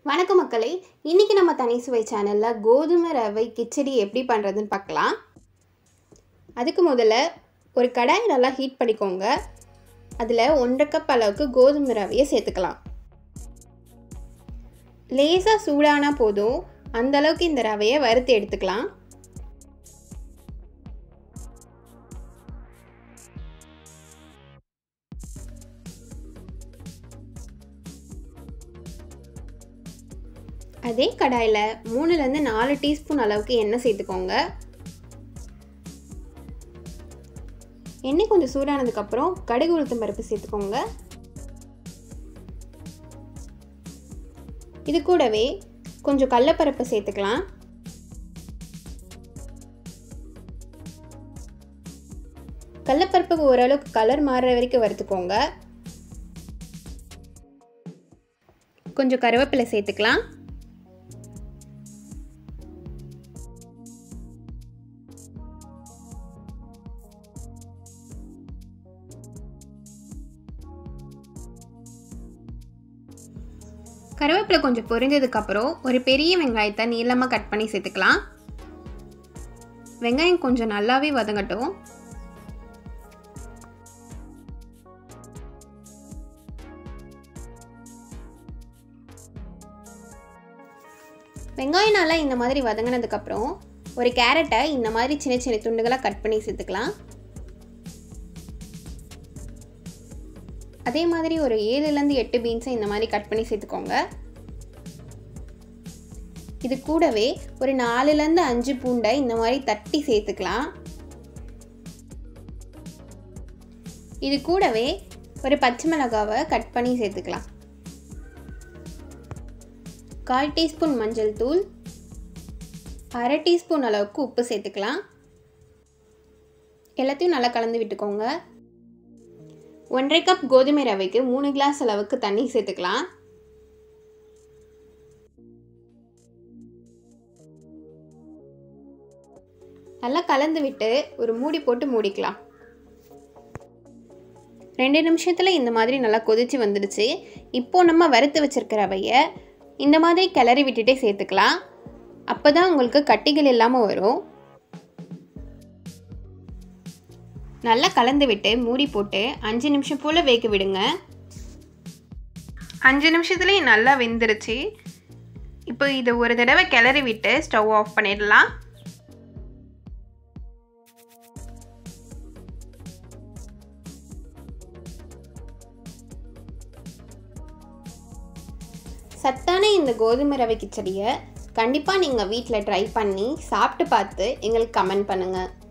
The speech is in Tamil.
வணக்கம் மக்களே இன்றைக்கி நம்ம தனி சுவை சேனலில் கோதுமை ரவை கிச்சடி எப்படி பண்ணுறதுன்னு பார்க்கலாம் அதுக்கு முதல்ல ஒரு கடாய் நல்லா ஹீட் பண்ணிக்கோங்க அதில் ஒன்றரை கப் அளவுக்கு கோதுமை ரவையை சேர்த்துக்கலாம் லேசாக சூடானா போதும் அந்த அளவுக்கு இந்த ரவையை வறுத்து எடுத்துக்கலாம் அதே கடாயில் மூணுலேருந்து நாலு டீஸ்பூன் அளவுக்கு எண்ணெய் சேர்த்துக்கோங்க எண்ணெய் கொஞ்சம் சூடானதுக்கப்புறம் கடுகு உளுத்தம் பருப்பு சேர்த்துக்கோங்க இது கூடவே கொஞ்சம் கடலப்பருப்பு சேர்த்துக்கலாம் கடலப்பருப்புக்கு ஓரளவுக்கு கலர் மாறுற வரைக்கும் வறுத்துக்கோங்க கொஞ்சம் கருவேப்பிலை சேர்த்துக்கலாம் கருவேப்பிலை கொஞ்சம் பொரிஞ்சதுக்கப்புறம் ஒரு பெரிய வெங்காயத்தை நீளமாக கட் பண்ணி சேர்த்துக்கலாம் வெங்காயம் கொஞ்சம் நல்லாவே வதங்கட்டும் வெங்காயம் நல்லா இந்த மாதிரி வதங்கினதுக்கப்புறம் ஒரு கேரட்டை இந்த மாதிரி சின்ன சின்ன துண்டுகளாக கட் பண்ணி சேர்த்துக்கலாம் அதே மாதிரி ஒரு ஏழுலேருந்து எட்டு பீன்ஸை இந்த மாதிரி கட் பண்ணி சேர்த்துக்கோங்க இது கூடவே ஒரு நாலுலேருந்து அஞ்சு பூண்டை இந்த மாதிரி தட்டி சேர்த்துக்கலாம் இது கூடவே ஒரு பச்சை மிளகாவை கட் பண்ணி சேர்த்துக்கலாம் கால் டீஸ்பூன் மஞ்சள் தூள் அரை டீஸ்பூன் அளவுக்கு உப்பு சேர்த்துக்கலாம் எல்லாத்தையும் நல்லா கலந்து விட்டுக்கோங்க ஒன்றரை கப் கோதுமை ரவைக்கு மூணு கிளாஸ் அளவுக்கு தண்ணி சேர்த்துக்கலாம் நல்லா கலந்து விட்டு ஒரு மூடி போட்டு மூடிக்கலாம் ரெண்டு நிமிஷத்தில் இந்த மாதிரி நல்லா கொதிச்சு வந்துடுச்சு இப்போது நம்ம வறுத்து வச்சுருக்க ரவையை இந்த மாதிரி கிளறி விட்டுட்டே சேர்த்துக்கலாம் அப்போ தான் உங்களுக்கு கட்டிகள் இல்லாமல் வரும் நல்லா கலந்து விட்டு மூடி போட்டு அஞ்சு நிமிஷம் போல் வேக விடுங்க அஞ்சு நிமிஷத்துலேயே நல்லா வெந்துருச்சு இப்போ இதை ஒரு தடவை கிளறி விட்டு ஸ்டவ் ஆஃப் பண்ணிடலாம் சத்தான இந்த கோதுமை ரவை கிச்சடியை கண்டிப்பாக நீங்கள் வீட்டில் ட்ரை பண்ணி சாப்பிட்டு பார்த்து எங்களுக்கு கமெண்ட் பண்ணுங்கள்